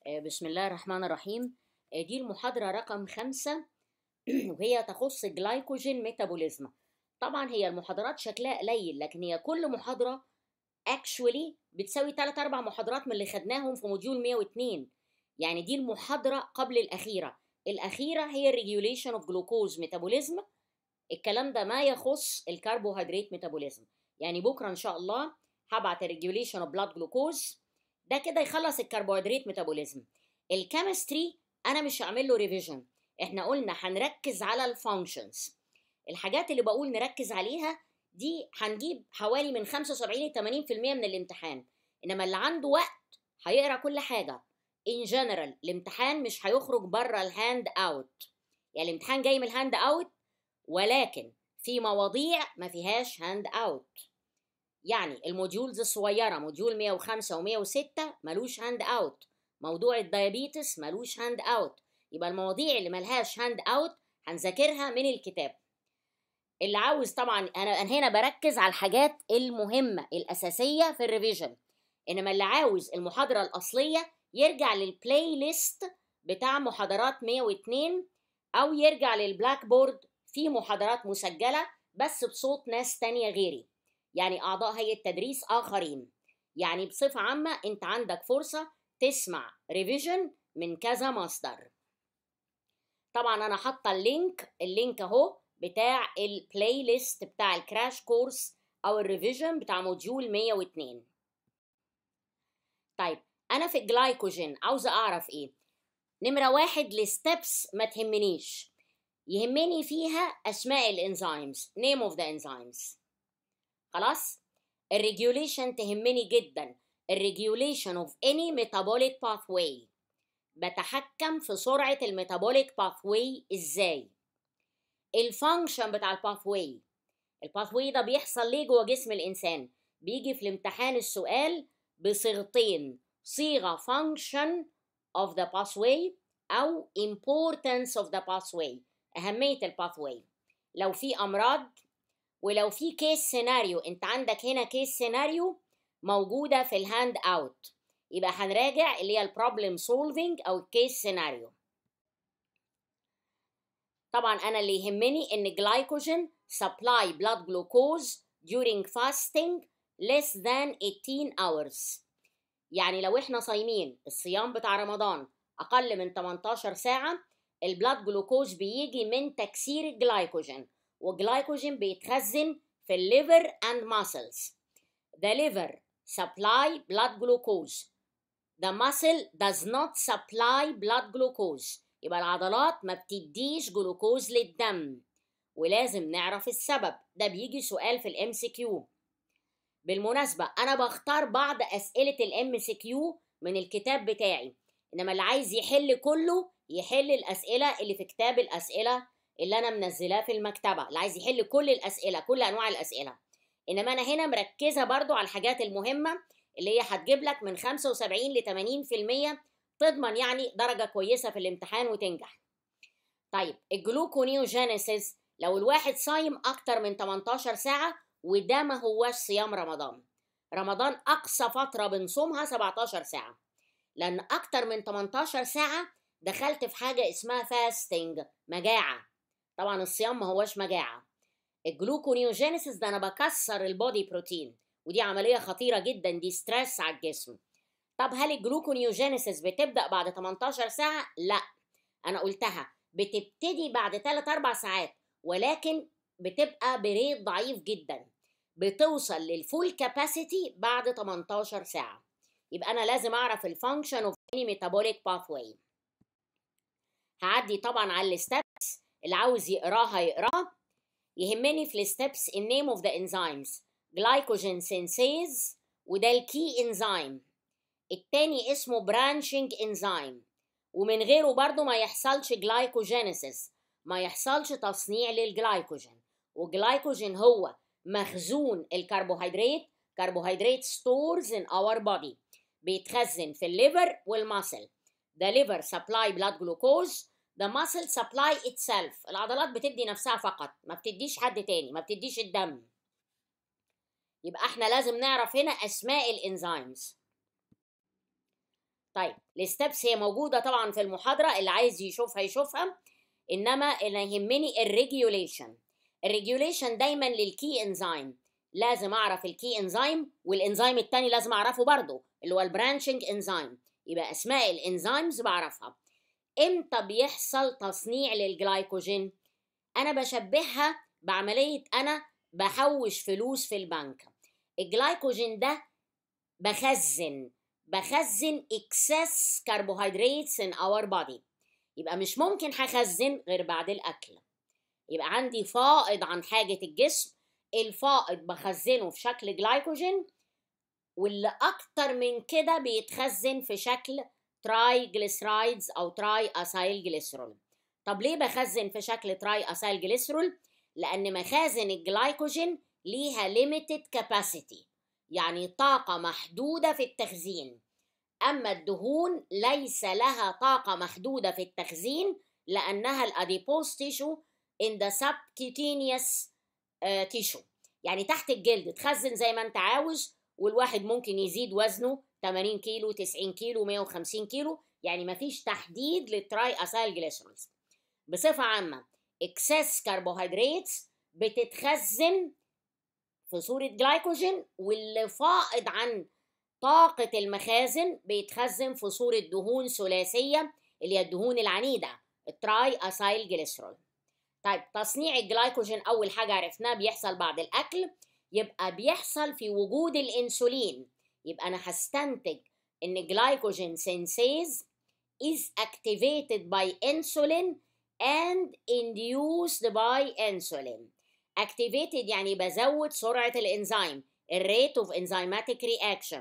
آه، بسم الله الرحمن الرحيم آه، دي المحاضرة رقم خمسة وهي تخص الجلايكوجين ميتابوليزم طبعا هي المحاضرات شكلها قليل لكن هي كل محاضرة actually بتساوي 3 4 محاضرات من اللي خدناهم في موديول 102 يعني دي المحاضرة قبل الأخيرة الأخيرة هي الريجوليشن اوف جلوكوز ميتابوليزم الكلام ده ما يخص الكربوهيدرات ميتابوليزم يعني بكرة إن شاء الله هبعت الريجوليشن اوف بلاد جلوكوز ده كده يخلص الكربوهيدرات ميتابوليزم الكيمستري انا مش هعمل له ريفيجن احنا قلنا هنركز على الفانكشنز الحاجات اللي بقول نركز عليها دي هنجيب حوالي من 75 ل 80% من الامتحان انما اللي عنده وقت هيقرا كل حاجه ان جنرال الامتحان مش هيخرج بره الهاند اوت يعني الامتحان جاي من الهاند اوت ولكن في مواضيع ما فيهاش هاند اوت يعني الموديولز الصغيرة موديول 105 و106 ملوش هاند اوت موضوع الديابيتس ملوش هاند اوت يبقى المواضيع اللي ملهاش هاند اوت هنذاكرها من الكتاب اللي عاوز طبعا انا هنا بركز على الحاجات المهمة الأساسية في الريفيجن انما اللي عاوز المحاضرة الأصلية يرجع للبلاي ليست بتاع محاضرات 102 أو يرجع للبلاك بورد في محاضرات مسجلة بس بصوت ناس تانية غيري يعني أعضاء هيئة تدريس آخرين يعني بصفة عامة أنت عندك فرصة تسمع ريفيجن من كذا مصدر طبعا أنا حاطة اللينك اللينك أهو بتاع البلاي ليست بتاع الكراش كورس أو الريفيجن بتاع موديول 102 طيب أنا في الجلايكوجين عاوزة أعرف إيه نمرة واحد الستبس ما تهمنيش يهمني فيها أسماء الإنزيمز name of the enzymes خلاص الريجوليشن تهمني جدا الريجوليشن اوف اني ميتابوليك باثواي بتحكم في سرعة الميتابوليك باثواي ازاي الفانكشن بتاع الباثواي الباثواي ده بيحصل ليه جوه جسم الانسان بيجي في الامتحان السؤال بصيغتين صيغة function of the pathway أو importance of the pathway أهمية الباثواي لو في أمراض ولو في كيس سيناريو انت عندك هنا كيس سيناريو موجودة في الهاند اوت يبقى هنراجع اللي هي البروبلم سولفينج او الكيس سيناريو طبعا انا اللي يهمني ان جلايكوجين supply blood glucose during fasting less than 18 hours يعني لو احنا صايمين الصيام بتاع رمضان اقل من 18 ساعة البلاد جلوكوز بيجي من تكسير الجلايكوجين وجلايكوجين بيتخزن في الليفر and muscles. The liver supply blood glucose. The muscle does not supply blood glucose. يبقى العضلات ما بتديش جلوكوز للدم ولازم نعرف السبب ده بيجي سؤال في الام سي كيو بالمناسبة أنا بختار بعض أسئلة الام سي كيو من الكتاب بتاعي إنما اللي عايز يحل كله يحل الأسئلة اللي في كتاب الأسئلة اللي انا منزلاه في المكتبه اللي عايز يحل كل الاسئله كل انواع الاسئله انما انا هنا مركزه برضو على الحاجات المهمه اللي هي هتجيب لك من 75 ل 80% تضمن يعني درجه كويسه في الامتحان وتنجح طيب الجلوكونيوجينيسيس لو الواحد صايم اكتر من 18 ساعه وده ما هوش صيام رمضان رمضان اقصى فتره بنصومها 17 ساعه لان اكتر من 18 ساعه دخلت في حاجه اسمها فاستنج مجاعه طبعا الصيام ما هوش مجاعة الجلوكونيوجينيسيس ده انا بكسر البودي بروتين ودي عملية خطيرة جدا دي ستريس على الجسم طب هل الجلوكونيوجينيسيس بتبدأ بعد 18 ساعة؟ لا أنا قلتها بتبتدي بعد 3 4 ساعات ولكن بتبقى بريت ضعيف جدا بتوصل للفول كاباسيتي بعد 18 ساعة يبقى أنا لازم أعرف الفانكشن اوف اني ميتابوليك باثواي هعدي طبعا على الستبس اللي عاوز يقراها يقراها يهمني في الستبس النيم اوف ذا انزيمز جلايكوجين سينسيز وده الكي انزيم التاني اسمه برانشنج انزيم ومن غيره برضو ما يحصلش جلايكوجينيسيس ما يحصلش تصنيع للجلايكوجين والجلايكوجين هو مخزون الكربوهيدرات كربوهيدرات stores in our body بيتخزن في الليفر والماسل the liver supply blood glucose the muscle supply itself العضلات بتدي نفسها فقط ما بتديش حد تاني ما بتديش الدم يبقى احنا لازم نعرف هنا اسماء الانزيمز طيب الستبس هي موجودة طبعا في المحاضرة اللي عايز يشوفها يشوفها إنما اللي يهمني الريجوليشن الريجوليشن دايما للكي انزيم لازم أعرف الكي انزيم والانزيم التاني لازم أعرفه برضه اللي هو البرانشنج انزيم يبقى أسماء الانزيمز بعرفها امتى بيحصل تصنيع للجلايكوجين انا بشبهها بعمليه انا بحوش فلوس في البنك الجلايكوجين ده بخزن بخزن excess carbohydrates in our body يبقى مش ممكن هخزن غير بعد الاكل يبقى عندي فائض عن حاجه الجسم الفائض بخزنه في شكل جلايكوجين واللي اكتر من كده بيتخزن في شكل تراي جليسرايدز او تراي اسايل جليسرول طب ليه بخزن في شكل تراي اسايل جليسرول لان مخازن الجلايكوجين ليها limited capacity يعني طاقه محدوده في التخزين اما الدهون ليس لها طاقه محدوده في التخزين لانها الاديبوز تيشو in the subcutaneous uh, tissue يعني تحت الجلد تخزن زي ما انت عاوز والواحد ممكن يزيد وزنه 80 كيلو 90 كيلو 150 كيلو يعني مفيش تحديد للتراي اسايل جليسرولز بصفة عامة اكسس كربوهيدراتس بتتخزن في صورة جلايكوجين واللي فائض عن طاقة المخازن بيتخزن في صورة دهون ثلاثية اللي هي الدهون العنيدة التراي اسايل جليسرول طيب تصنيع الجلايكوجين أول حاجة عرفناه بيحصل بعد الأكل يبقى بيحصل في وجود الانسولين يبقى انا هستنتج ان الجلايكوجين سينسيز is activated by insulin and induced by insulin activated يعني بزود سرعة الانزيم الريت of enzymatic reaction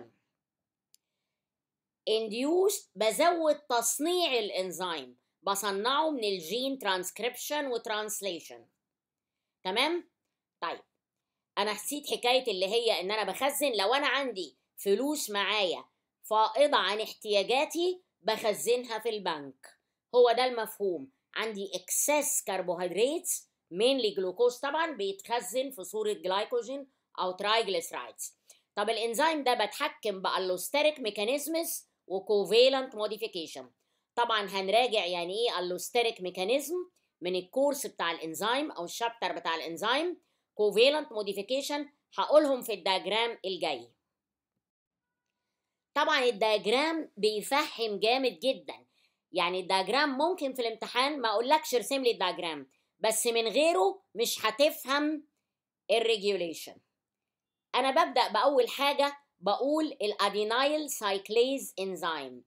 induced بزود تصنيع الانزيم بصنعه من الجين ترانسكريبشن وترانسليشن تمام طيب انا نسيت حكايه اللي هي ان انا بخزن لو انا عندي فلوس معايا فائضه عن احتياجاتي بخزنها في البنك هو ده المفهوم عندي اكسس كربوهيدرات مينلي جلوكوز طبعا بيتخزن في صوره جلايكوجين او ترايجليسرايدز طب الانزيم ده بتحكم بالوستيريك ميكانيزمز وكوفيلنت موديفيكيشن طبعا هنراجع يعني ايه الوستيريك ميكانيزم من الكورس بتاع الانزيم او الشابتر بتاع الانزيم كوفيلنت موديفيكيشن هقولهم في الدياجرام الجاي طبعا الدياجرام بيفهم جامد جدا يعني الدياجرام ممكن في الامتحان ما اقولكش ارسم لي الدياجرام بس من غيره مش هتفهم الريجوليشن انا ببدا باول حاجه بقول الادينايل سايكليز انزيم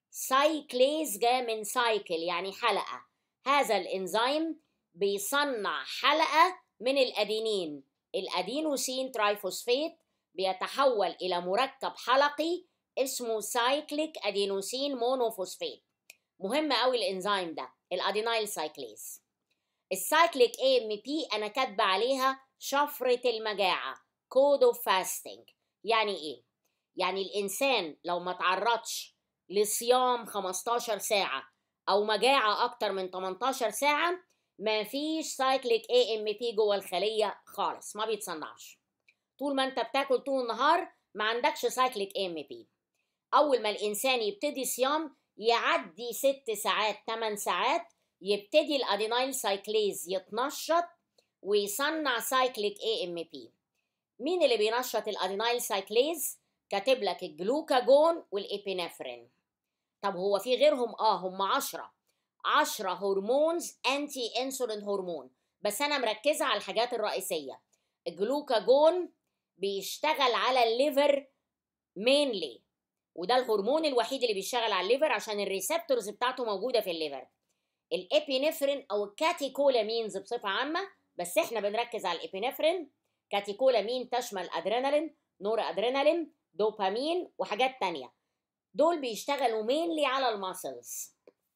سايكليز جاء من سايكل يعني حلقه هذا الانزيم بيصنع حلقه من الادينين الادينوسين ترايفوسفيت بيتحول الى مركب حلقي اسمه سايكليك ادينوسين مونوفوسفيت مهم قوي الانزيم ده الادينايل سايكليز السايكليك اي ام بي انا كاتبه عليها شفره المجاعه كود اوف فاستنج يعني ايه يعني الانسان لو ما تعرضش لصيام 15 ساعه او مجاعه اكتر من 18 ساعه ما فيش سايكليك اي ام بي جوه الخليه خالص ما بيتصنعش طول ما انت بتاكل طول النهار ما عندكش سايكليك اي ام بي اول ما الانسان يبتدي صيام يعدي ست ساعات 8 ساعات يبتدي الادينايل سايكليز يتنشط ويصنع سايكليك اي ام بي مين اللي بينشط الادينايل سايكليز كاتب لك الجلوكاجون والابينفرين طب هو في غيرهم اه هم 10 10 هرمونز انتي انسولين هرمون بس انا مركزه على الحاجات الرئيسيه الجلوكاجون بيشتغل على الليفر مينلي وده الهرمون الوحيد اللي بيشتغل على الليفر عشان الريسبتورز بتاعته موجوده في الليفر الابينفرين او الكاتيكولامينز بصفه عامه بس احنا بنركز على الابينفرين كاتيكولامين تشمل ادرينالين نور ادرينالين دوبامين وحاجات تانية دول بيشتغلوا مينلي على الماسلز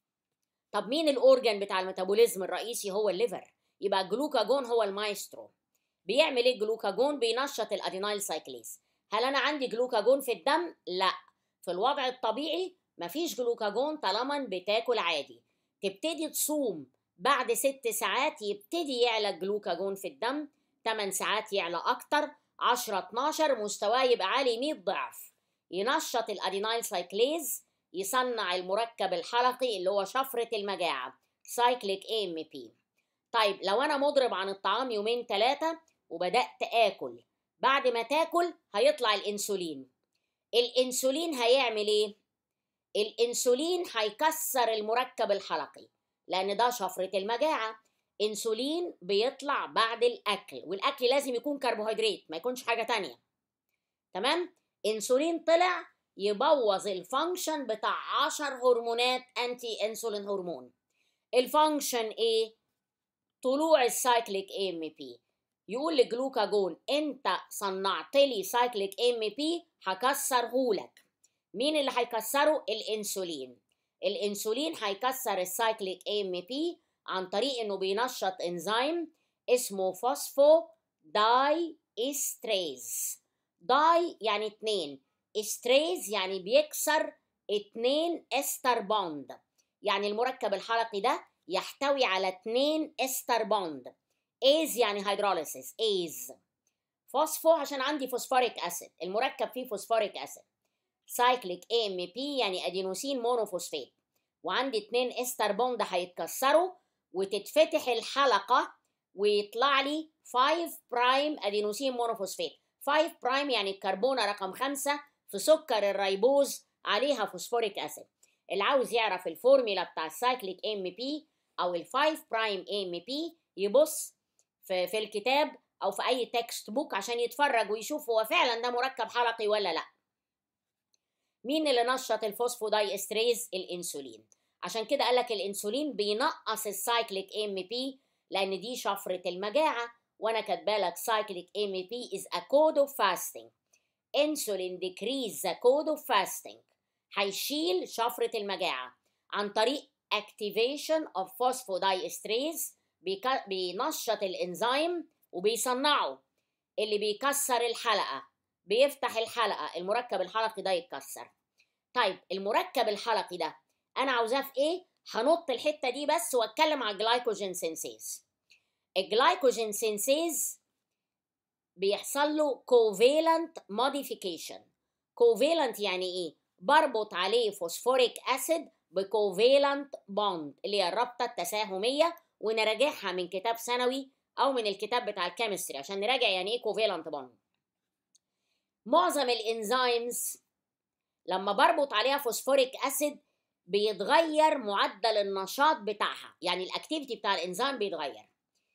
طب مين الاورجن بتاع الميتابوليزم الرئيسي هو الليفر يبقى الجلوكاجون هو المايسترو بيعمل ايه الجلوكاجون بينشط الادينايل سايكليز هل انا عندي جلوكاجون في الدم لا في الوضع الطبيعي مفيش جلوكاجون طالما بتاكل عادي تبتدي تصوم بعد ست ساعات يبتدي يعلى الجلوكاجون في الدم 8 ساعات يعلى اكتر 10 12 مستواه يبقى عالي 100 ضعف ينشط الادينايل سايكليز يصنع المركب الحلقي اللي هو شفرة المجاعة سايكليك اي ام بي طيب لو انا مضرب عن الطعام يومين ثلاثة وبدأت اكل بعد ما تاكل هيطلع الانسولين الانسولين هيعمل ايه الانسولين هيكسر المركب الحلقي لان ده شفرة المجاعة انسولين بيطلع بعد الاكل والاكل لازم يكون كربوهيدرات ما يكونش حاجة تانية تمام انسولين طلع يبوظ الفانكشن بتاع 10 هرمونات انتي انسولين هرمون الفانكشن ايه طلوع السايكليك ام بي يقول للجلوكاجون انت صنعت لي سايكليك ام بي هكسرهولك مين اللي هيكسره الانسولين الانسولين هيكسر السايكليك ام بي عن طريق انه بينشط انزيم اسمه فوسفو داي استريز داي يعني اتنين استريز يعني بيكسر اتنين استر بوند يعني المركب الحلقي ده يحتوي على اتنين استر بوند ايز يعني هيدروليسيس ايز فوسفو عشان عندي فوسفوريك اسيد المركب فيه فوسفوريك اسيد سايكليك اي ام بي يعني ادينوسين مونوفوسفات وعندي اتنين استر بوند هيتكسروا وتتفتح الحلقة ويطلع لي 5 برايم ادينوسين مونوفوسفات 5 برايم يعني الكربونة رقم 5 في سكر الريبوز عليها فوسفوريك اسيد اللي عاوز يعرف الفورميلا بتاع السايكليك ام بي او ال 5 برايم ام بي يبص في, في الكتاب او في اي تكست بوك عشان يتفرج ويشوف هو فعلا ده مركب حلقي ولا لا مين اللي نشط الفوسفوداي استريز الانسولين عشان كده قالك الانسولين بينقص السايكليك ام بي لان دي شفره المجاعه وانا كاتبالك cyclic AMP is a code of fasting insulin decrease the code of fasting هيشيل شفرة المجاعة عن طريق activation of phosphodiesterase بينشط الانزيم وبيصنعه اللي بيكسر الحلقة بيفتح الحلقة المركب الحلقي ده يتكسر طيب المركب الحلقي ده انا عاوزاه في ايه هنط الحتة دي بس واتكلم على الجلايكوجين سينسيز الجلايكوجين سينسيز بيحصل له covalent modification covalent يعني ايه بربط عليه فوسفوريك اسيد بكوفالنت بوند اللي هي الرابطه التساهميه ونراجعها من كتاب ثانوي او من الكتاب بتاع الكيمستري عشان نراجع يعني ايه كوفالنت بوند معظم الانزيمز لما بربط عليها فوسفوريك اسيد بيتغير معدل النشاط بتاعها يعني الاكتيفيتي بتاع الانزيم بيتغير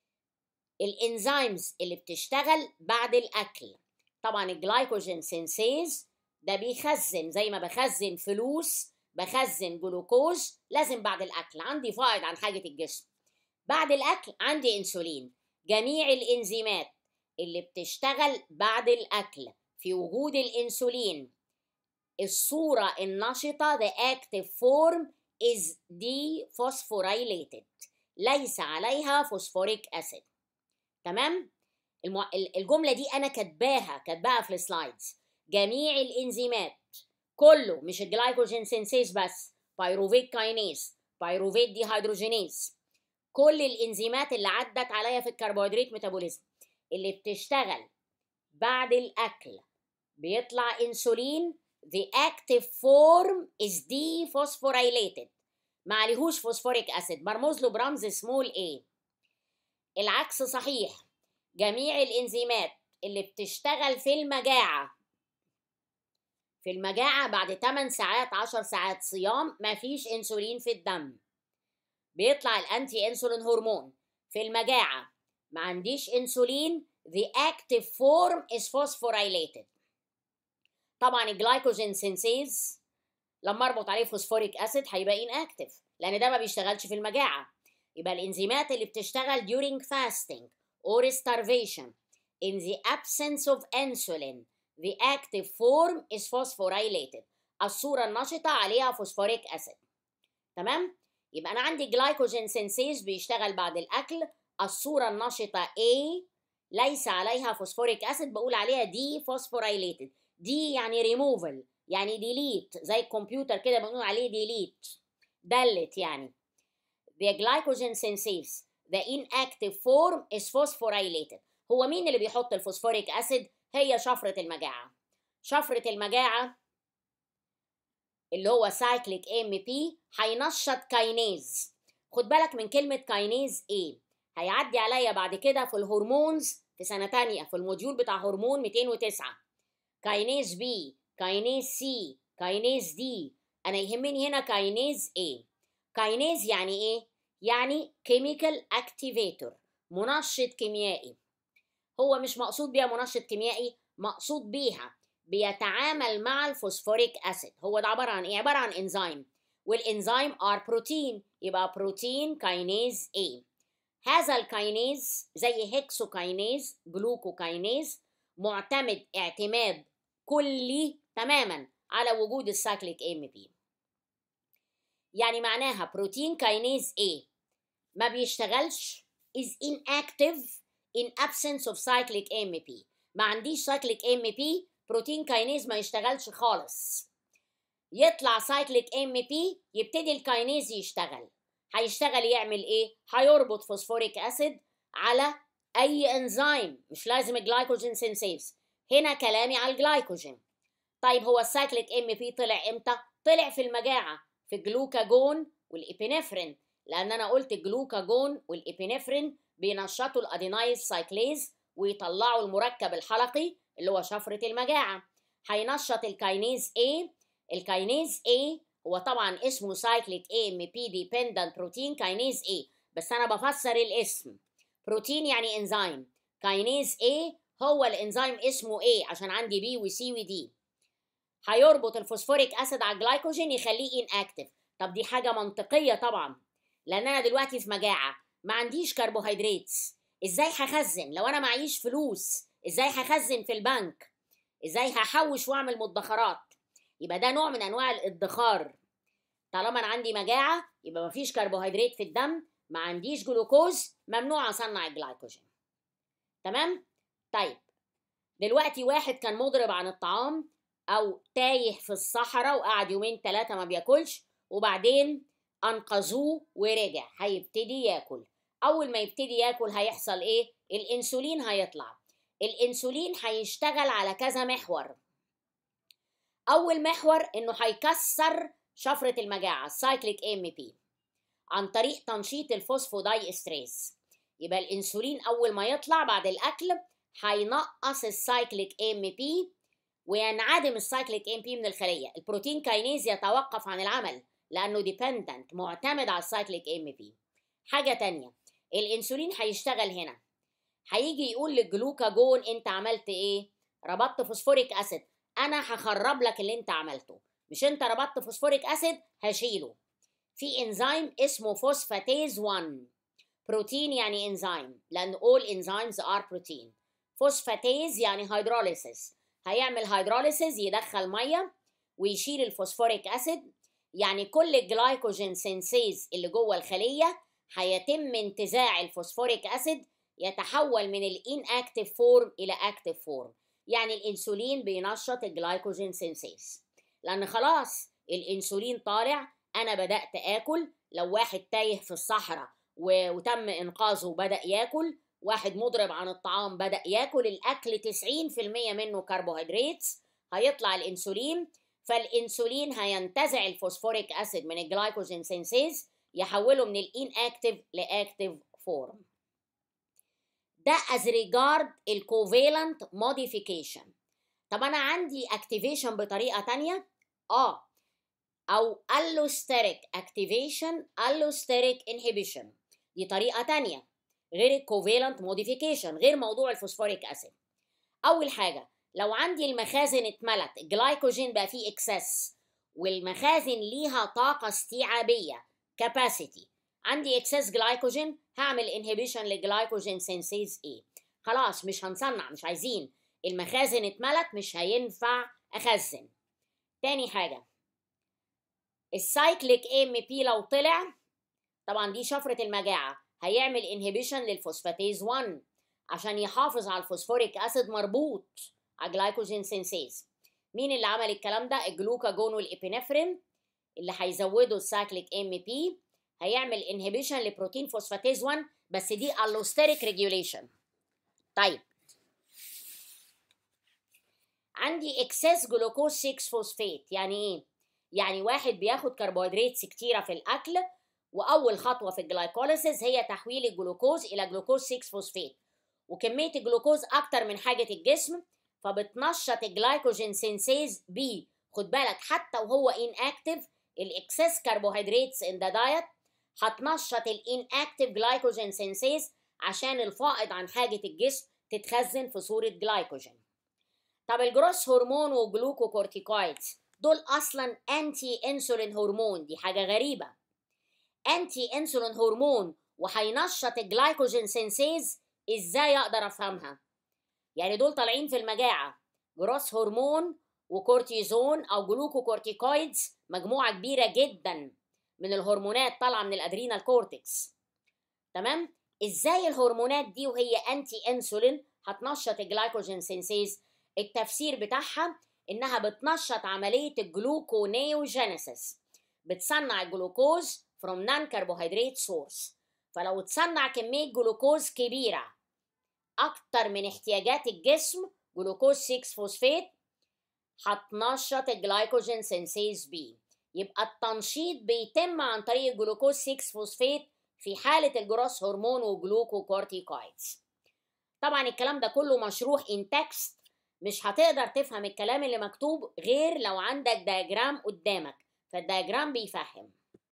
الانزيمز اللي بتشتغل بعد الاكل طبعا الجلايكوجين سينسيز ده بيخزن زي ما بخزن فلوس بخزن جلوكوز لازم بعد الاكل عندي فائض عن حاجه الجسم بعد الاكل عندي انسولين جميع الانزيمات اللي بتشتغل بعد الاكل في وجود الانسولين الصوره النشطه the active form is dephosphorylated ليس عليها فوسفوريك اسيد تمام المو... الجمله دي انا كاتباها كاتباها في السلايدز جميع الانزيمات كله مش الجلايكوجين سينسيز بس بايروفيت كاينيز بايروفيت دي هيدروجينيز كل الانزيمات اللي عدت عليا في الكربوهيدرات ميتابوليزم اللي بتشتغل بعد الاكل بيطلع انسولين the active form is dephosphorylated ما عليهوش فوسفوريك اسيد مرموز له برمز سمول a العكس صحيح جميع الانزيمات اللي بتشتغل في المجاعه في المجاعة بعد 8 ساعات 10 ساعات صيام مفيش انسولين في الدم بيطلع الانتي انسولين هرمون في المجاعة ما عنديش انسولين the active form is phosphorylated طبعا الجلايكوجين سينسيز لما اربط عليه فوسفوريك اسيد هيبقى inactive لان ده ما بيشتغلش في المجاعة يبقى الانزيمات اللي بتشتغل during fasting or starvation in the absence of insulin The active form is phosphorylated. الصورة النشطة عليها فوسفوريك أسيد. تمام؟ يبقى أنا عندي جلايكوجين سينسيز بيشتغل بعد الأكل. الصورة النشطة A ليس عليها فوسفوريك أسيد بقول عليها دي فوسفوريليتد. دي يعني ريموفل يعني ديليت زي الكمبيوتر كده بنقول عليه ديليت. دلت يعني. The glycogen synthase the inactive form is phosphorylated. هو مين اللي بيحط الفوسفوريك أسيد؟ هي شفرة المجاعة شفرة المجاعة اللي هو سايكليك ام بي هينشط كاينيز خد بالك من كلمة كاينيز ايه هيعدي عليا بعد كده في الهرمونز في سنة تانية في الموديول بتاع هرمون 209 كاينيز بي كاينيز سي كاينيز دي انا يهمني هنا كاينيز ايه كاينيز يعني ايه يعني كيميكال اكتيفيتور منشط كيميائي هو مش مقصود بيها منشط كيميائي مقصود بيها بيتعامل مع الفوسفوريك اسيد هو ده عباره عن ايه عباره عن انزيم والانزيم ار بروتين يبقى بروتين كاينيز A هذا الكاينيز زي هيكسوكاينيز جلوكوكاينيز معتمد اعتماد كلي تماما على وجود السايكليك ام بي يعني معناها بروتين كاينيز A ما بيشتغلش is inactive in absence of cyclic AMP ما عنديش cyclic AMP بروتين كاينيز ما يشتغلش خالص يطلع سايكليك ام بي يبتدي الكاينيز يشتغل هيشتغل يعمل ايه هيربط فوسفوريك اسيد على اي انزيم مش لازم الجلايكوجين سينسيز هنا كلامي على الجلايكوجين طيب هو السايكليك ام بي طلع امتى طلع في المجاعه في الجلوكاجون والابينفرين لان انا قلت الجلوكاجون والابينفرين بينشطوا الادينايز سايكليز ويطلعوا المركب الحلقي اللي هو شفرة المجاعة هينشط الكاينيز A الكاينيز A هو طبعا اسمه سايكليك AMP dependent بروتين كاينيز A بس أنا بفسر الاسم بروتين يعني انزيم كاينيز A هو الانزيم اسمه A عشان عندي B و C و D هيربط الفوسفوريك اسيد على الجلايكوجين يخليه inactive طب دي حاجة منطقية طبعا لأن أنا دلوقتي في مجاعة ما عنديش كربوهيدرات ازاي هخزن لو انا معيش فلوس ازاي هخزن في البنك ازاي هحوش واعمل مدخرات يبقى ده نوع من انواع الادخار طالما انا عندي مجاعه يبقى مفيش كربوهيدرات في الدم ما عنديش جلوكوز ممنوع اصنع الجلايكوجين تمام طيب دلوقتي واحد كان مضرب عن الطعام او تايه في الصحراء وقعد يومين ثلاثه ما بياكلش وبعدين انقذوه ورجع هيبتدي ياكل اول ما يبتدي ياكل هيحصل ايه الانسولين هيطلع الانسولين هيشتغل على كذا محور اول محور انه هيكسر شفره المجاعه السايكليك ام بي عن طريق تنشيط الفوسفوداي استريس يبقى الانسولين اول ما يطلع بعد الاكل هينقص السايكليك ام بي وينعدم السايكليك ام بي من الخليه البروتين كاينيز يتوقف عن العمل لانه ديبندنت معتمد على السايكليك ام بي حاجه تانية الانسولين هيشتغل هنا هيجي يقول للجلوكاجون انت عملت ايه ربطت فوسفوريك اسيد انا هخرب لك اللي انت عملته مش انت ربطت فوسفوريك اسيد هشيله في انزيم اسمه فوسفاتيز 1 بروتين يعني انزيم لان all enzymes are protein فوسفاتيز يعني هيدروليسيس هيعمل هيدروليسيس يدخل ميه ويشيل الفوسفوريك اسيد يعني كل الجلايكوجين سينسيز اللي جوه الخليه هيتم انتزاع الفوسفوريك اسيد يتحول من الان اكتيف فورم الى اكتيف فورم يعني الانسولين بينشط الجلايكوجين سينسيز لان خلاص الانسولين طالع انا بدات اكل لو واحد تايه في الصحراء وتم انقاذه وبدا ياكل واحد مضرب عن الطعام بدا ياكل الاكل 90% منه كربوهيدرات هيطلع الانسولين فالانسولين هينتزع الفوسفوريك اسيد من الجلايكوجين سينسيز يحوله من الان اكتيف لاكتيف فورم ده as regard الكوفالنت modification طب انا عندي activation بطريقه تانية اه او allosteric activation allosteric inhibition دي طريقه تانية غير الكوفالنت modification غير موضوع الفوسفوريك اسيد اول حاجه لو عندي المخازن اتملت الجلايكوجين بقى فيه اكسس والمخازن ليها طاقه استيعابيه capacity عندي اكسس جلايكوجين هعمل انهبيشن للجلايكوجين سينسيز ايه خلاص مش هنصنع مش عايزين المخازن اتملت مش هينفع اخزن تاني حاجه السايكليك ام بي لو طلع طبعا دي شفره المجاعه هيعمل انهبيشن للفوسفاتيز 1 عشان يحافظ على الفوسفوريك اسيد مربوط على جلايكوجين سينسيز مين اللي عمل الكلام ده الجلوكاجون والابينفرين اللي هيزودوا السايكليك ام بي هيعمل انهبيشن لبروتين فوسفاتيز 1 بس دي allosteric ريجوليشن طيب عندي اكسس جلوكوز 6 فوسفات يعني ايه يعني واحد بياخد كربوهيدرات كتيرة في الأكل وأول خطوة في الجلايكوليسيس هي تحويل الجلوكوز إلى جلوكوز 6 فوسفات وكمية الجلوكوز أكتر من حاجة الجسم فبتنشط الجلايكوجين سينسيز بي خد بالك حتى وهو ان اكتف الاكسس كربوهيدراتس ان ذا دايت هتنشط الان اكتف جلايكوجين سينسيز عشان الفائض عن حاجة الجسم تتخزن في صورة جلايكوجين طب الجروس هرمون وجلوكوكورتيكويدز دول اصلا انتي انسولين هرمون دي حاجة غريبة انتي انسولين هرمون وهينشط الجلايكوجين سينسيز ازاي اقدر افهمها يعني دول طالعين في المجاعة جروس هرمون وكورتيزون او جلوكوكورتيكويدز مجموعة كبيرة جدا من الهرمونات طالعة من الادرينال كورتكس تمام ازاي الهرمونات دي وهي انتي انسولين هتنشط الجلايكوجين سينسيز التفسير بتاعها انها بتنشط عملية الجلوكونيوجينيسيس بتصنع الجلوكوز from non carbohydrate source فلو تصنع كمية جلوكوز كبيرة أكتر من احتياجات الجسم جلوكوز 6 فوسفات هتنشط الجلايكوجين سينسيز بي يبقى التنشيط بيتم عن طريق الجلوكوز 6 فوسفات في حالة الجروس هرمون وجلوكوكورتيكويدز طبعا الكلام ده كله مشروح ان تكست مش هتقدر تفهم الكلام اللي مكتوب غير لو عندك دياجرام قدامك فالدياجرام بيفهم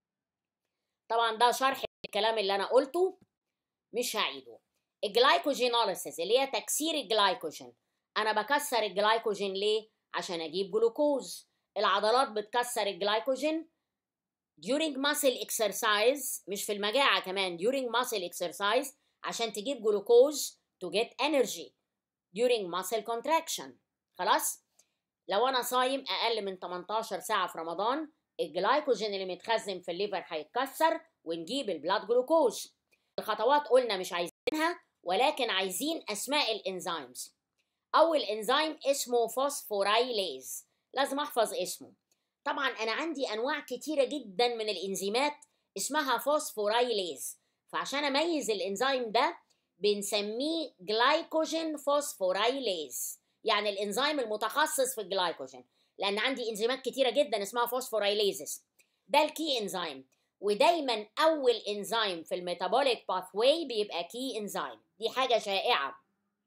طبعا ده شرح الكلام اللي انا قلته مش هعيده الجلايكوجينوليسيس اللي هي تكسير الجلايكوجين انا بكسر الجلايكوجين ليه عشان اجيب جلوكوز العضلات بتكسر الجلايكوجين during muscle exercise مش في المجاعة كمان during muscle exercise عشان تجيب جلوكوز to get energy during muscle contraction خلاص لو انا صايم اقل من 18 ساعة في رمضان الجلايكوجين اللي متخزن في الليفر هيتكسر ونجيب البلاد جلوكوز الخطوات قلنا مش عايزينها ولكن عايزين اسماء الانزيمز اول انزيم اسمه فوسفورايليز لازم احفظ اسمه طبعا انا عندي انواع كتيره جدا من الانزيمات اسمها فوسفورايليز فعشان اميز الانزيم ده بنسميه جلايكوجين فوسفورايليز يعني الانزيم المتخصص في الجلايكوجين لان عندي انزيمات كتيره جدا اسمها فوسفورايليزز ده الكي انزيم ودايما اول انزيم في الميتابوليك باثواي بيبقى كي انزيم دي حاجه شائعه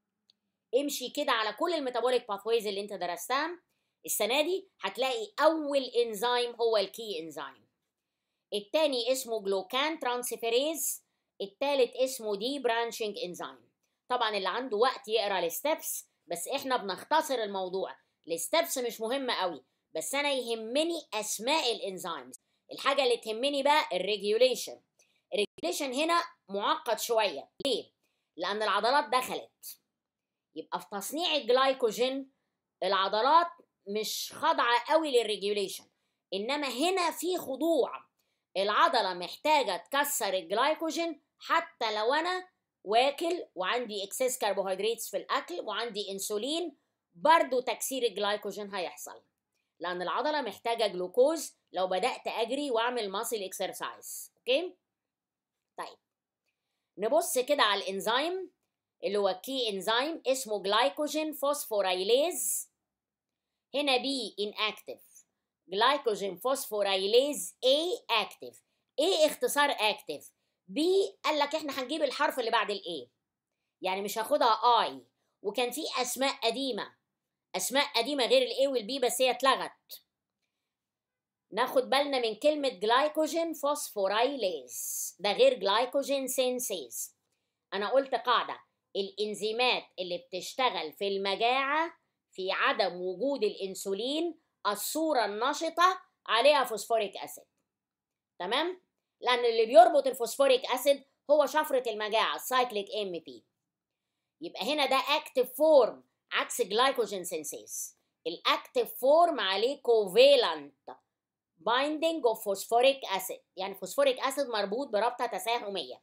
امشي كده على كل الميتابوليك باثويز اللي انت درستها السنه دي هتلاقي اول انزيم هو الكي انزيم التاني اسمه جلوكان ترانسفيريز التالت اسمه دي برانشنج انزيم طبعا اللي عنده وقت يقرا الستبس بس احنا بنختصر الموضوع الستبس مش مهمه قوي بس انا يهمني اسماء الانزيمز الحاجه اللي تهمني بقى الريجوليشن الريجوليشن هنا معقد شويه ليه لان العضلات دخلت يبقى في تصنيع الجلايكوجين العضلات مش خاضعه قوي للريجوليشن انما هنا في خضوع العضله محتاجه تكسر الجلايكوجين حتى لو انا واكل وعندي اكسس كربوهيدراتس في الاكل وعندي انسولين برضو تكسير الجلايكوجين هيحصل لان العضله محتاجه جلوكوز لو بدات اجري واعمل ماسل اكسرسايز اوكي طيب نبص كده على الانزيم اللي هو كي انزيم اسمه جلايكوجين فوسفورايليز هنا بي inactive جلايكوجين فوسفورايليز A active A اختصار active B قال لك احنا هنجيب الحرف اللي بعد الاي يعني مش هاخدها I وكان في اسماء قديمه اسماء قديمه غير الاي والبي بس هي اتلغت ناخد بالنا من كلمة جلايكوجين فوسفورايليز ده غير جلايكوجين سينسيز أنا قلت قاعدة الإنزيمات اللي بتشتغل في المجاعة في عدم وجود الانسولين الصوره النشطه عليها فوسفوريك اسيد تمام لان اللي بيربط الفوسفوريك اسيد هو شفره المجاعه السايكليك ام بي يبقى هنا ده اكتف فورم عكس جلايكوجين سينسيز الاكتف فورم عليه كوفيلانت بايندينج اوف فوسفوريك اسيد يعني فوسفوريك اسيد مربوط برابطه تساهميه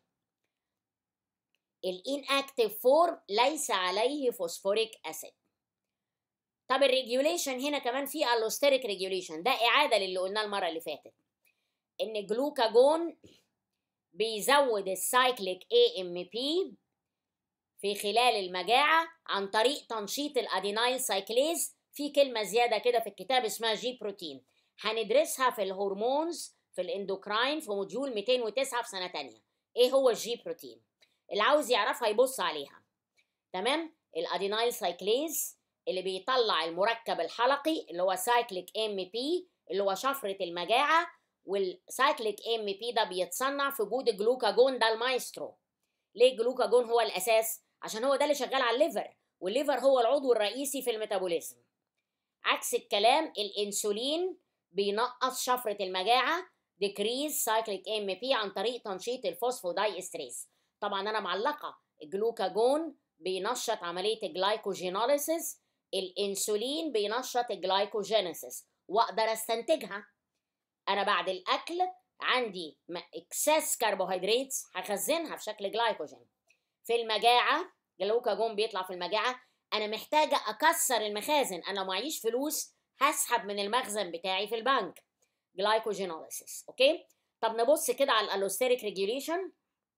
الان اكتف فورم ليس عليه فوسفوريك اسيد طب الريجوليشن هنا كمان في الوستيريك ريجوليشن ده اعاده للي قلناه المره اللي فاتت ان الجلوكاجون بيزود السايكليك اي ام بي في خلال المجاعه عن طريق تنشيط الادينايل سايكليز في كلمه زياده كده في الكتاب اسمها جي بروتين هندرسها في الهرمونز في الاندوكراين في موديول 209 في سنه تانية ايه هو الجي بروتين اللي عاوز يعرفها يبص عليها تمام الادينايل سايكليز اللي بيطلع المركب الحلقي اللي هو سايكليك ام بي اللي هو شفره المجاعه والسايكليك ام بي ده بيتصنع في وجود الجلوكاجون ده المايسترو ليه الجلوكاجون هو الاساس عشان هو ده اللي شغال على الليفر والليفر هو العضو الرئيسي في الميتابوليزم عكس الكلام الانسولين بينقص شفره المجاعه ديكريز سايكليك ام بي عن طريق تنشيط الفوسفوداي استريز طبعا انا معلقه الجلوكاجون بينشط عمليه الجلايكوجينوليسيس الانسولين بينشط الجلايكوجينيسيس واقدر استنتجها انا بعد الاكل عندي اكسس كربوهيدرات هخزنها في شكل جلايكوجين في المجاعه جلوكاجون بيطلع في المجاعه انا محتاجه اكسر المخازن انا لو معيش فلوس هسحب من المخزن بتاعي في البنك جلايكوجينوليسيس اوكي طب نبص كده على الالوستيريك ريجوليشن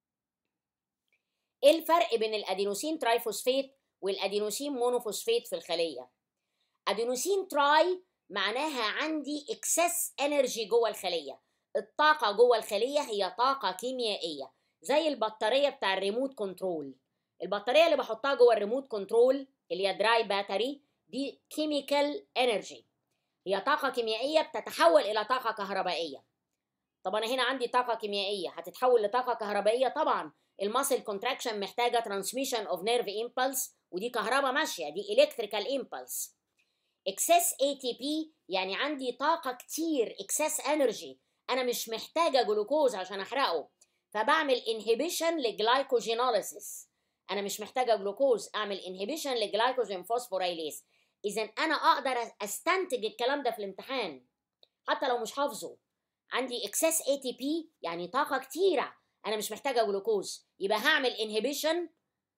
ايه الفرق بين الادينوسين ترايفوسفيت والادينوسين مونوفوسفيت في الخليه ادينوسين تراي معناها عندي اكسس انرجي جوه الخليه الطاقه جوه الخليه هي طاقه كيميائيه زي البطاريه بتاع الريموت كنترول البطاريه اللي بحطها جوه الريموت كنترول اللي هي دراي باتري دي كيميكال انرجي هي طاقه كيميائيه بتتحول الى طاقه كهربائيه طب انا هنا عندي طاقه كيميائيه هتتحول لطاقه كهربائيه طبعا الماسل كونتراكشن محتاجه ترانسميشن اوف نيرف امبلس ودي كهرباء ماشيه دي الكتريكال امبلس اكسس اي تي بي يعني عندي طاقه كتير اكسس انرجي انا مش محتاجه جلوكوز عشان احرقه فبعمل انهبيشن لجلايكوجينوليسيس انا مش محتاجه جلوكوز اعمل انهبيشن لجلايكوجين فوسفوريليز اذا انا اقدر استنتج الكلام ده في الامتحان حتى لو مش حافظه عندي اكسس اي تي بي يعني طاقه كتيره انا مش محتاجه جلوكوز يبقى هعمل انهبيشن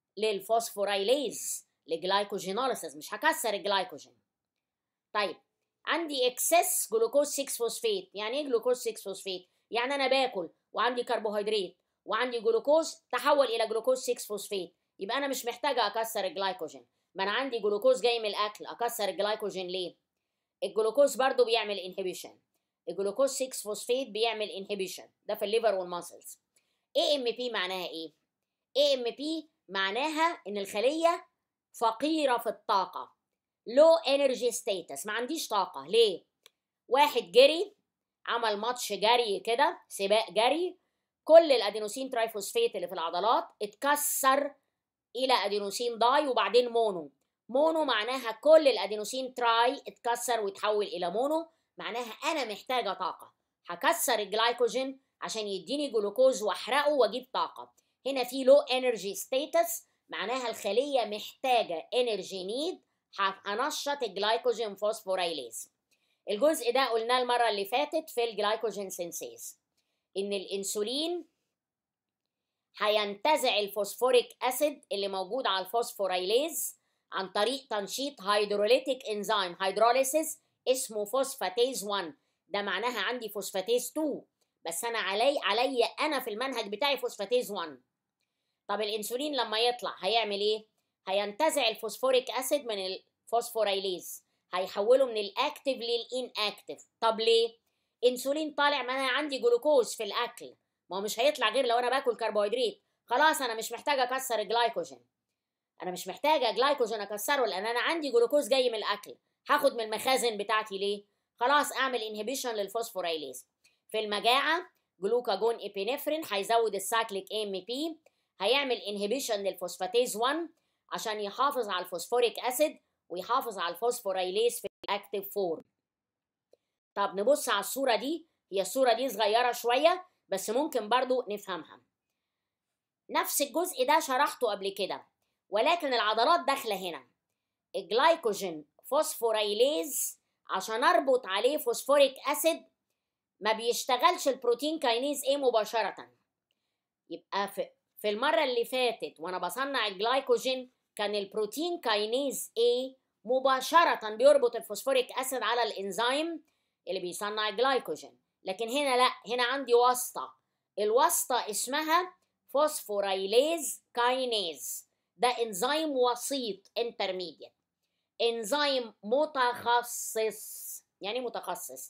للفوسفوريليز لجلايكوجينوليسيس مش هكسر الجلايكوجين طيب عندي اكسس جلوكوز 6 فوسفيت يعني ايه جلوكوز 6 فوسفيت يعني انا باكل وعندي كربوهيدرات وعندي جلوكوز تحول الى جلوكوز 6 فوسفيت يبقى انا مش محتاجه اكسر الجلايكوجين ما انا عندي جلوكوز جاي من الاكل اكسر الجلايكوجين ليه الجلوكوز برضو بيعمل انهبيشن الجلوكوز 6 فوسفيت بيعمل انهبيشن ده في الليفر والماسلز اي ام بي معناها ايه اي ام بي معناها ان الخليه فقيره في الطاقه لو انرجي ستاتس ما عنديش طاقه ليه واحد جري عمل ماتش جري كده سباق جري كل الادينوسين ترايفوسفيت اللي في العضلات اتكسر الى ادينوسين داي وبعدين مونو مونو معناها كل الادينوسين تراي اتكسر وتحول الى مونو معناها انا محتاجه طاقه هكسر الجلايكوجين عشان يديني جلوكوز واحرقه واجيب طاقه هنا في لو انرجي ستاتس معناها الخليه محتاجه انرجي نيد هنشط الجلايكوجين فوسفوريليز الجزء ده قلناه المره اللي فاتت في الجلايكوجين سينسيز ان الانسولين هينتزع الفوسفوريك اسيد اللي موجود على الفوسفوريليز عن طريق تنشيط هيدروليتيك انزيم هيدروليسيس اسمه فوسفاتيز 1 ده معناها عندي فوسفاتيز 2 بس انا علي عليا انا في المنهج بتاعي فوسفاتيز 1 طب الانسولين لما يطلع هيعمل ايه هينتزع الفوسفوريك اسيد من الفوسفوريليز هيحوله من الاكتيف للان اكتيف طب ليه انسولين طالع ما انا عندي جلوكوز في الاكل ما هو مش هيطلع غير لو انا باكل كربوهيدرات خلاص انا مش محتاجه اكسر الجلايكوجين انا مش محتاجه جلايكوجين اكسره لان انا عندي جلوكوز جاي من الاكل هاخد من المخازن بتاعتي ليه خلاص اعمل انهبيشن للفوسفوريليز في المجاعه جلوكاجون ابينفرين هيزود السايكليك ام بي هيعمل انهبيشن للفوسفاتيز 1 عشان يحافظ على الفوسفوريك اسيد ويحافظ على الفوسفوريليز في الاكتيف فورم طب نبص على الصوره دي هي الصوره دي صغيره شويه بس ممكن برضو نفهمها نفس الجزء ده شرحته قبل كده ولكن العضلات داخله هنا الجلايكوجين فوسفوريليز عشان اربط عليه فوسفوريك اسيد ما بيشتغلش البروتين كاينيز ايه مباشره يبقى في في المره اللي فاتت وانا بصنع الجلايكوجين كان البروتين كاينيز A مباشرة بيربط الفوسفوريك أسيد على الإنزيم اللي بيصنع الجلايكوجين لكن هنا لا هنا عندي واسطة الواسطة اسمها فوسفوريليز كاينيز ده انزيم وسيط انترميديت انزيم متخصص يعني متخصص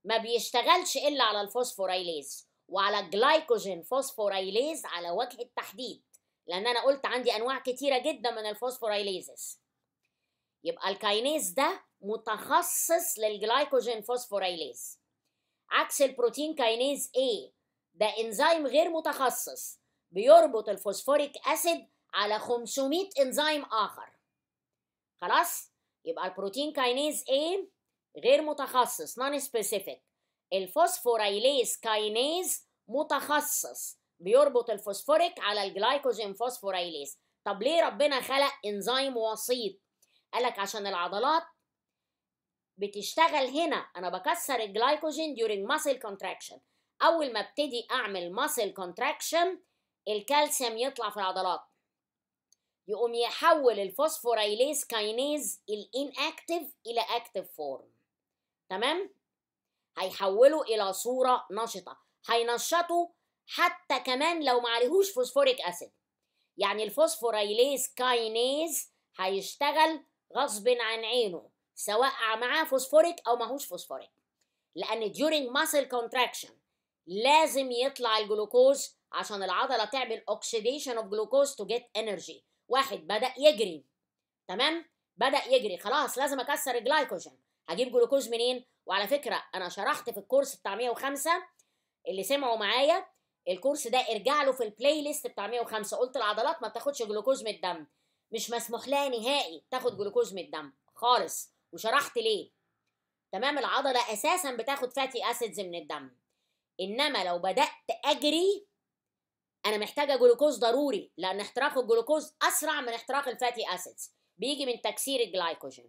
ما بيشتغلش الا على الفوسفورايليز وعلى الجلايكوجين فوسفورايليز على وجه التحديد لان انا قلت عندي انواع كتيره جدا من الفوسفورايليزز يبقى الكاينيز ده متخصص للجلايكوجين فوسفورايليز عكس البروتين كاينيز A ده انزيم غير متخصص بيربط الفوسفوريك اسيد على 500 انزيم اخر خلاص يبقى البروتين كاينيز A غير متخصص نون سبيسيفيك الفوسفورايليز كاينيز متخصص بيربط الفوسفوريك على الجلايكوجين فوسفورايليز طب ليه ربنا خلق انزيم وسيط قالك عشان العضلات بتشتغل هنا انا بكسر الجلايكوجين during muscle contraction اول ما ابتدي اعمل muscle contraction الكالسيوم يطلع في العضلات يقوم يحول الفوسفورايليز كاينيز الاناكتيف الى اكتيف فورم تمام هيحوله الى صوره نشطه هينشطه حتى كمان لو ما عليهوش فوسفوريك اسيد يعني الفوسفورايليز كاينيز هيشتغل غصب عن عينه سواء معاه فوسفوريك او ماهوش فوسفوريك لان during muscle contraction لازم يطلع الجلوكوز عشان العضله تعمل oxidation of glucose to get energy واحد بدا يجري تمام بدا يجري خلاص لازم اكسر الجلايكوجين هجيب جلوكوز منين وعلى فكره انا شرحت في الكورس بتاع 105 اللي سمعوا معايا الكورس ده ارجع له في البلاي ليست بتاع 105 قلت العضلات ما بتاخدش جلوكوز من الدم مش مسموح لها نهائي تاخد جلوكوز من الدم خالص وشرحت ليه تمام العضله اساسا بتاخد فاتي اسيدز من الدم انما لو بدات اجري انا محتاجه جلوكوز ضروري لان احتراق الجلوكوز اسرع من احتراق الفاتي اسيدز بيجي من تكسير الجلايكوجين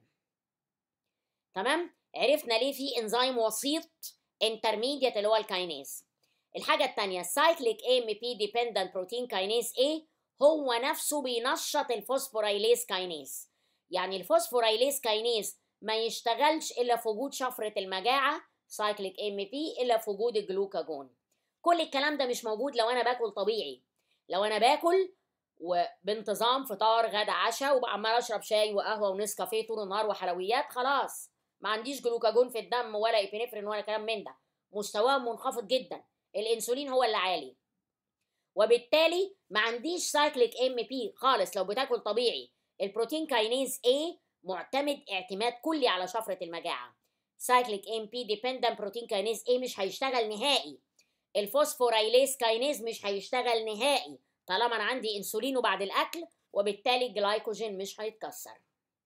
تمام عرفنا ليه في انزيم وسيط انترميديت اللي هو الكاينيز الحاجه الثانيه السايكليك ام بي ديبندنت بروتين كاينيز A هو نفسه بينشط الفوسفورايليز كاينيز يعني الفوسفورايليز كاينيز ما يشتغلش الا في وجود شفره المجاعه سايكليك ام بي الا في وجود الجلوكاجون كل الكلام ده مش موجود لو انا باكل طبيعي لو انا باكل وبانتظام فطار غدا عشاء وعمال اشرب شاي وقهوه ونسكافيه طول النهار وحلويات خلاص ما عنديش جلوكاجون في الدم ولا ايبينفرين ولا كلام من ده مستواه منخفض جدا الانسولين هو اللي عالي وبالتالي ما عنديش سايكليك ام بي خالص لو بتاكل طبيعي البروتين كاينيز A معتمد اعتماد كلي على شفره المجاعه سايكليك ام بي ديبندنت بروتين كاينيز A مش هيشتغل نهائي الفوسفورايليز كاينيز مش هيشتغل نهائي طالما انا عندي انسولين بعد الاكل وبالتالي الجلايكوجين مش هيتكسر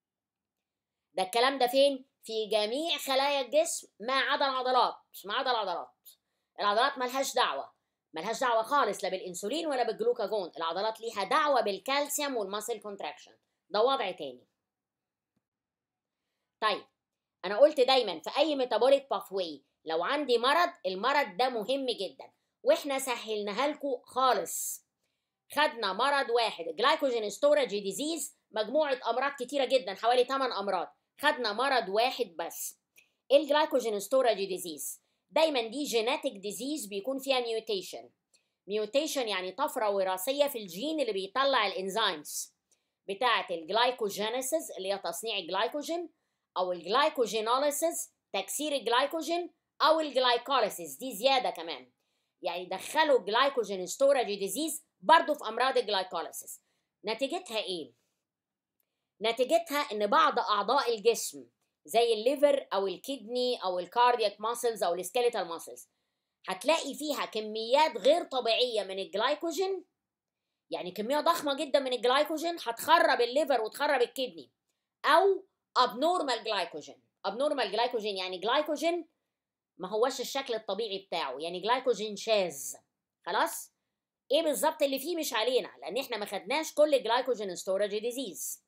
ده الكلام ده فين في جميع خلايا الجسم ما عدا العضلات ما عدا العضلات العضلات ملهاش دعوه ملهاش دعوه خالص لا بالانسولين ولا بالجلوكاجون العضلات ليها دعوه بالكالسيوم والماسل كونتراكشن ده وضع تاني طيب انا قلت دايما في اي ميتابوليك باثواي لو عندي مرض المرض ده مهم جدا واحنا سهلناها لكم خالص خدنا مرض واحد جلايكوجين ستورج ديزيز مجموعه امراض كتيره جدا حوالي 8 امراض خدنا مرض واحد بس الجلايكوجين ستورج ديزيز دايما دي جيناتيك ديزيز بيكون فيها ميوتيشن ميوتيشن يعني طفره وراثيه في الجين اللي بيطلع الانزيمز بتاعه الجلايكوجينيسيس اللي هي تصنيع الجلايكوجين او الجلايكوجينوليسيس تكسير الجلايكوجين او الجلايكوليسيس دي زياده كمان يعني دخلوا جلايكوجين ستورج ديزيز برضه في امراض الجلايكوليسيس نتيجتها ايه نتيجتها ان بعض اعضاء الجسم زي الليفر او الكدني او الكاردياك ماسلز او السكيليتال ماسلز هتلاقي فيها كميات غير طبيعيه من الجلايكوجين يعني كميه ضخمه جدا من الجلايكوجين هتخرب الليفر وتخرب الكدني او ابنورمال جلايكوجين ابنورمال جلايكوجين يعني جلايكوجين ما هوش الشكل الطبيعي بتاعه يعني جلايكوجين شاذ خلاص ايه بالظبط اللي فيه مش علينا لان احنا ما خدناش كل جلايكوجين ستورج ديزيز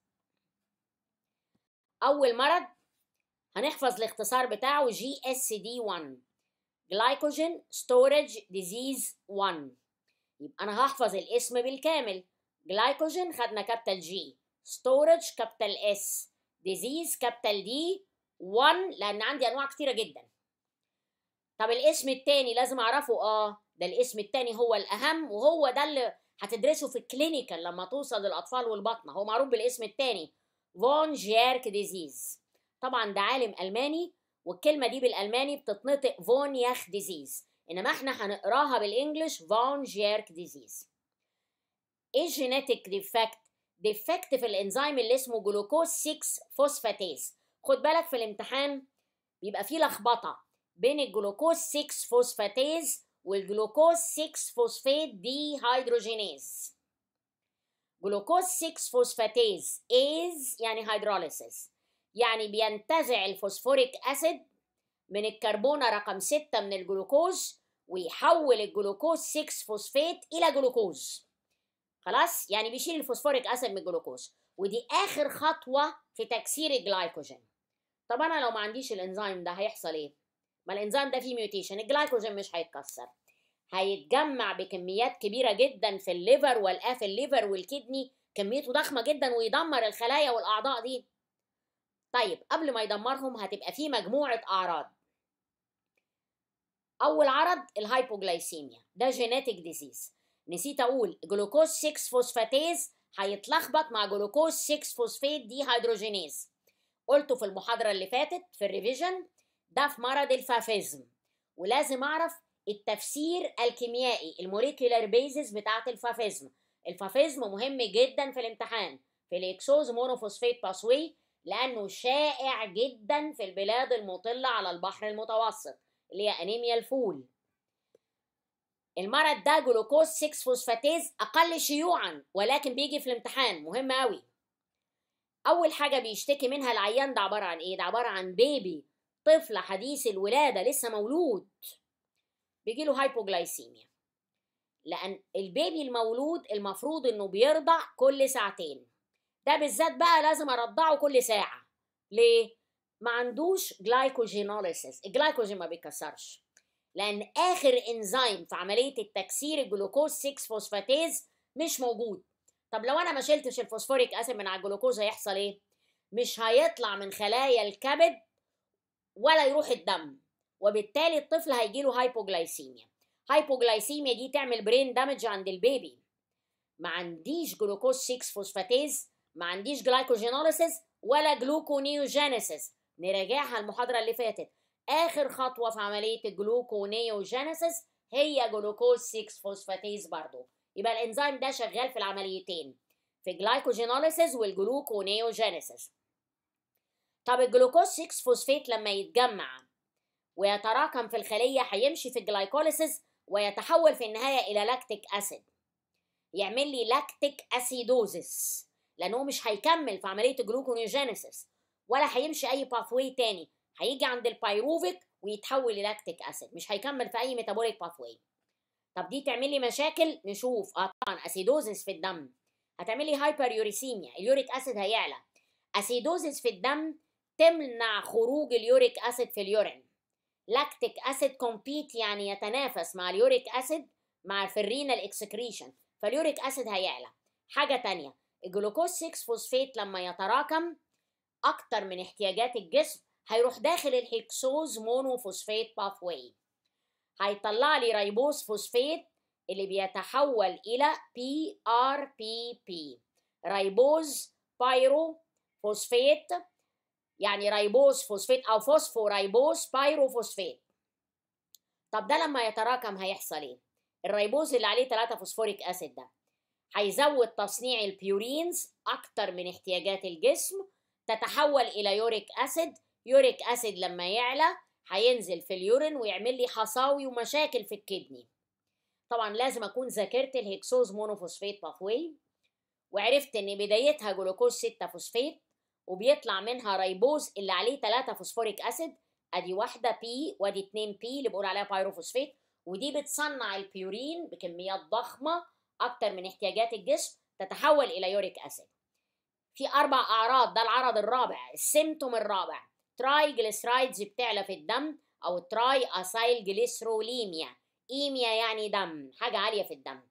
اول مرض هنحفظ الاختصار بتاعه جي اس دي 1 جلايكوجين ستورج ديزيز 1 يبقى انا هحفظ الاسم بالكامل جلايكوجين خدنا كابيتال جي ستورج كابيتال اس ديزيز كابيتال دي 1 لان عندي انواع كتيره جدا طب الاسم التاني لازم اعرفه اه ده الاسم التاني هو الاهم وهو ده اللي هتدرسه في الكلينيكال لما توصل للاطفال والبطنه هو معروف بالاسم التاني فون جيرك ديزيز طبعا ده عالم الماني والكلمه دي بالالماني بتتنطق فون ياخ ديزيز انما احنا هنقراها بالانجلش فون جيرك ديزيز ايه جينيتك ديفكت ديفكت في الانزيم اللي اسمه جلوكوز 6 فوسفاتيز خد بالك في الامتحان بيبقى فيه لخبطه بين الجلوكوز 6 فوسفاتيز والجلوكوز 6 فوسفات دي هيدروجينيز جلوكوز 6 فوسفاتيز از يعني هيدروليسيس يعني بينتزع الفوسفوريك اسيد من الكربونه رقم 6 من الجلوكوز ويحول الجلوكوز 6 فوسفات الى جلوكوز خلاص يعني بيشيل الفوسفوريك اسيد من الجلوكوز ودي اخر خطوه في تكسير الجلايكوجين طب انا لو ما عنديش الانزيم ده هيحصل ايه ما الانزيم ده فيه ميوتيشن الجلايكوجين مش هيتكسر هيتجمع بكميات كبيره جدا في الليفر والقاف الليفر والكدني كميته ضخمه جدا ويدمر الخلايا والاعضاء دي طيب قبل ما يدمرهم هتبقى فيه مجموعه اعراض اول عرض الهايبوجلايسيميا ده جينيتك ديزيز نسيت اقول جلوكوز 6 فوسفاتيز هيتلخبط مع جلوكوز 6 فوسفات دي هيدروجينيز قلته في المحاضره اللي فاتت في الريفيجن ده في مرض الفافيزم ولازم اعرف التفسير الكيميائي الموليكيولار بيزس بتاعه الفافيزم الفافيزم مهم جدا في الامتحان في الاكسوز مونوفوسفات باسوي لانه شائع جدا في البلاد المطله على البحر المتوسط اللي هي انيميا الفول المرض ده جلوكوز 6 فوسفاتيز اقل شيوعا ولكن بيجي في الامتحان مهم قوي اول حاجه بيشتكي منها العيان ده عباره عن ايه ده عباره عن بيبي طفل حديث الولاده لسه مولود بيجي له هايبوجلايسيميا لان البيبي المولود المفروض انه بيرضع كل ساعتين ده بالذات بقى لازم ارضعه كل ساعه ليه ما عندوش جلايكوجينوليسيس الجلايكوجين ما بيكسرش لان اخر انزيم في عمليه التكسير الجلوكوز 6 فوسفاتيز مش موجود طب لو انا ما شلتش الفوسفوريك اسيد من على الجلوكوز هيحصل ايه مش هيطلع من خلايا الكبد ولا يروح الدم وبالتالي الطفل هيجيله هايبوجلايسيميا هايبوجلايسيميا دي تعمل برين دامج عند البيبي ما عنديش جلوكوز 6 فوسفاتيز ما عنديش جلايكوجينوليسيس ولا جلوكونيوجينيسيس نراجعها المحاضرة اللي فاتت آخر خطوة في عملية الجلوكونيوجينيسيس هي جلوكوز 6 فوسفاتيز برضو يبقى الانزيم ده شغال في العمليتين في الجلايكوجينوليسيس والجلوكونيوجينيسيس طب الجلوكوز 6 فوسفات لما يتجمع ويتراكم في الخلية هيمشي في الجلايكوليسيس ويتحول في النهاية إلى لاكتيك أسيد يعمل لي لاكتيك أسيدوزيس لأنه مش هيكمل في عملية الجلوكونيوجينيسيس ولا هيمشي أي باثوي تاني هيجي عند البيروفيك ويتحول للاكتيك أسيد مش هيكمل في أي ميتابوليك باثوي طب دي تعمل لي مشاكل نشوف اه طبعا اسيدوزيس في الدم هتعمل لي هايبر يوريسيميا اليوريك اسيد هيعلى اسيدوزيس في الدم تمنع خروج اليوريك اسيد في اليورين لاكتيك اسيد كومبيت يعني يتنافس مع اليوريك اسيد مع الفرينال اكسكريشن فاليوريك اسيد هيعلى حاجه تانية الجلوكوز 6 فوسفات لما يتراكم اكتر من احتياجات الجسم هيروح داخل الهكسوز مونوفوسفات باثواي هيطلع لي ريبوز فوسفات اللي بيتحول الى بي ار بي بي ريبوز بايرو فوسفات يعني ريبوز فوسفات او فوسفوريبوز بايروفوسفات طب ده لما يتراكم هيحصل ايه الريبوز اللي عليه 3 فوسفوريك اسيد ده هيزود تصنيع البيورينز اكتر من احتياجات الجسم تتحول الى يوريك اسيد يوريك اسيد لما يعلى هينزل في اليورين ويعمل لي حصاوي ومشاكل في الكدني طبعا لازم اكون ذاكرت الهكسوز مونوفوسفات باثوي وعرفت ان بدايتها جلوكوز 6 فوسفات وبيطلع منها ريبوز اللي عليه 3 فوسفوريك اسيد ادي واحده بي وادي 2 بي اللي بقول عليها بايروفوسفات ودي بتصنع البيورين بكميات ضخمه اكتر من احتياجات الجسم تتحول الى يوريك اسيد في اربع اعراض ده العرض الرابع السيمتوم الرابع تراي جليسرايدز بتعلى في الدم او تراي اسايل جليسروليميا ايميا يعني دم حاجه عاليه في الدم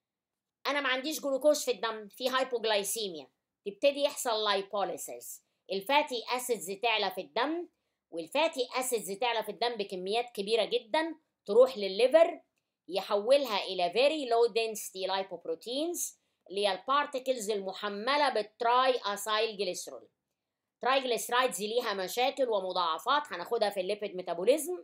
انا ما عنديش جلوكوز في الدم في هايبوجلايسيميا تبتدي يحصل لايبوليسيس الفاتي اسيدز تعلى في الدم والفاتي اسيدز تعلى في الدم بكميات كبيره جدا تروح للليفر يحولها الى very low density lipoproteins اللي هي البارتكلز المحمله بالتراي اسايل جليسرول ترايجليسرايدز ليها مشاكل ومضاعفات هناخدها في الليبيد ميتابوليزم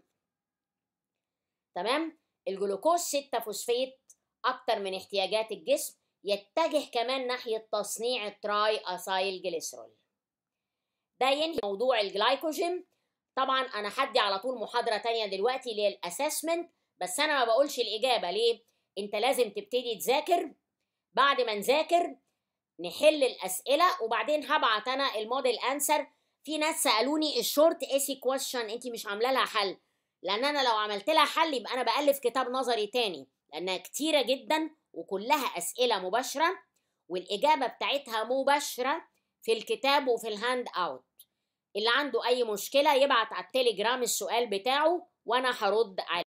تمام الجلوكوز 6 فوسفيت اكتر من احتياجات الجسم يتجه كمان ناحيه تصنيع التراي اسايل جليسرول ده ينهي موضوع الجلايكوجين طبعا انا هدي على طول محاضره تانية دلوقتي للاسسمنت بس انا ما بقولش الاجابه ليه انت لازم تبتدي تذاكر بعد ما نذاكر نحل الاسئله وبعدين هبعت انا الموديل انسر في ناس سالوني الشورت ايسي كويشن انت مش عامله لها حل لان انا لو عملت لها حل يبقى انا بالف كتاب نظري تاني لانها كتيره جدا وكلها اسئله مباشره والاجابه بتاعتها مباشره في الكتاب وفي الهاند اوت اللي عنده اي مشكله يبعت على التليجرام السؤال بتاعه وانا هرد عليه